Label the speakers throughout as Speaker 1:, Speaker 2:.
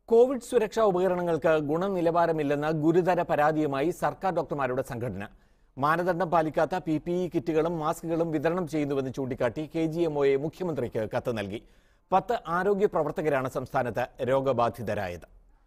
Speaker 1: Covid സുരക്ഷാ ഉപകരണങ്ങൾക്ക് ഗുണനിലവാരമില്ലെന്ന ഗുരുതര പരാതിയുമായി സർക്കാർ ഡോക്ടർമാരുടെ സംഘടന മാനദണ്ഡം പാലിക്കാത്ത പി പി ഇ കിറ്റുകളും മാസ്കുകളും വിതരണം ചെയ്യുന്നുവെന്ന് ചൂണ്ടിക്കാട്ടി കെ ജി എം ഒയെ മുഖ്യമന്ത്രിക്ക് കത്ത് നൽകി പത്ത് ആരോഗ്യ പ്രവർത്തകരാണ് സംസ്ഥാനത്ത് രോഗബാധിതരായത്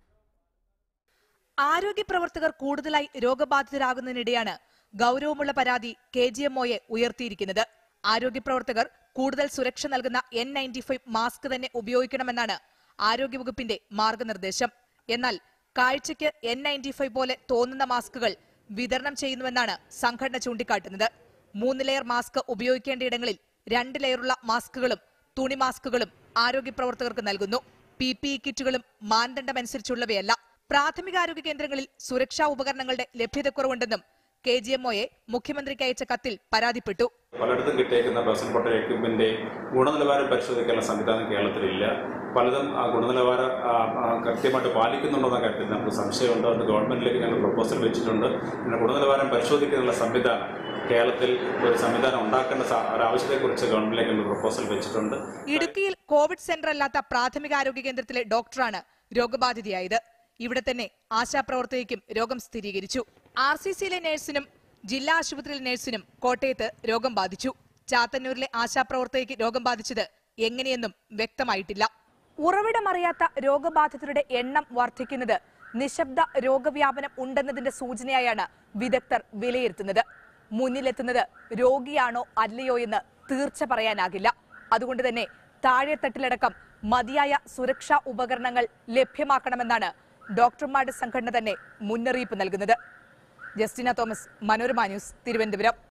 Speaker 2: ആരോഗ്യ പ്രവർത്തകർ കൂടുതലായി രോഗബാധിതരാകുന്നതിനിടെയാണ് ഗൗരവമുള്ള പരാതി കെ ജി എം ഒയെ ഉയർത്തിയിരിക്കുന്നത് ആരോഗ്യ പ്രവർത്തകർ കൂടുതൽ സുരക്ഷ നൽകുന്ന എൻ നയൻറ്റി ഫൈവ് മാസ്ക് തന്നെ ഉപയോഗിക്കണമെന്നാണ് ആരോഗ്യവകുപ്പിന്റെ മാർഗനിർദ്ദേശം എന്നാൽ കാഴ്ചയ്ക്ക് എൻ നയൻറ്റി ഫൈവ് പോലെ തോന്നുന്ന മാസ്കുകൾ വിതരണം ചെയ്യുന്നുവെന്നാണ് സംഘടന ചൂണ്ടിക്കാട്ടുന്നത് മൂന്ന് ലെയർ മാസ്ക് ഉപയോഗിക്കേണ്ടയിടങ്ങളിൽ രണ്ട് ലെയറുള്ള മാസ്കുകളും തുണി മാസ്കുകളും ആരോഗ്യ പ്രവർത്തകർക്ക് നൽകുന്നു പി പി ഇ കിറ്റുകളും മാനദണ്ഡമനുസരിച്ചുള്ളവയല്ല പ്രാഥമികാരോഗ്യ കേന്ദ്രങ്ങളിൽ സുരക്ഷാ ഉപകരണങ്ങളുടെ ലഭ്യതക്കുറവുണ്ടെന്നും കെ ജി എം ഒയെ മുഖ്യമന്ത്രിക്ക് അയച്ച കത്തിൽ പരാതിപ്പെട്ടു
Speaker 3: പലയിടത്തും കിട്ടിയേക്കുന്ന പേഴ്സൺ പ്രൊട്ടക്ട് എക്യുപ്മെന്റ് ഗുണനിലവാരം പരിശോധിക്കാനുള്ള സംവിധാനം കേരളത്തിലില്ല പലതും ആ ഗുണനിലവാരം ആ, ആ, കൃത്യമായിട്ട് പാലിക്കുന്നുണ്ടെന്ന കാര്യത്തിൽ നമുക്ക് സംശയമുണ്ട് അത് ഗവൺമെന്റിലേക്ക് ഞങ്ങൾ പ്രപ്പോസൽ വെച്ചിട്ടുണ്ട് പിന്നെ ഗുണനിലവാരം പരിശോധിക്കാനുള്ള സംവിധാനം കേരളത്തിൽ ഒരു സംവിധാനം ഉണ്ടാക്കേണ്ട സ- ഒരാവശ്യത്തെക്കുറിച്ച് ഗവൺമെന്റിലേക്ക് ഞങ്ങൾ പ്രപ്പോസൽ വെച്ചിട്ടുണ്ട്
Speaker 2: ഇടുക്കിയിൽ കോവിഡ് സെന്റർ അല്ലാത്ത പ്രാഥമികാരോഗ്യ കേന്ദ്രത്തിലെ ഡോക്ടറാണ് രോഗബാധിതയായത് ഇവിടെ തന്നെ ആശാപ്രവർത്തകയ്ക്കും രോഗം സ്ഥിരീകരിച്ചു ആർ സി സിയിലെ നഴ്സിനും ജില്ലാ ആശുപത്രിയിലെ നഴ്സിനും കോട്ടയത്ത് രോഗം ബാധിച്ചു ചാത്തന്നൂരിലെ ആശാപ്രവർത്തകയ്ക്ക് രോഗം ബാധിച്ചത് എങ്ങനെയെന്നും വ്യക്തമായിട്ടില്ല ഉറവിടമറിയാത്ത രോഗബാധിതരുടെ എണ്ണം വർദ്ധിക്കുന്നത് നിശബ്ദ രോഗവ്യാപനം ഉണ്ടെന്നതിന്റെ സൂചനയായാണ് വിദഗ്ധർ വിലയിരുത്തുന്നത് മുന്നിലെത്തുന്നത് രോഗിയാണോ അല്ലയോ എന്ന് തീർച്ച പറയാനാകില്ല അതുകൊണ്ട് തന്നെ താഴെത്തട്ടിലടക്കം മതിയായ സുരക്ഷാ ഉപകരണങ്ങൾ ലഭ്യമാക്കണമെന്നാണ് ഡോക്ടർമാരുടെ സംഘടന തന്നെ മുന്നറിയിപ്പ് നൽകുന്നത് Justina Thomas Manorama news Thiruvananthapuram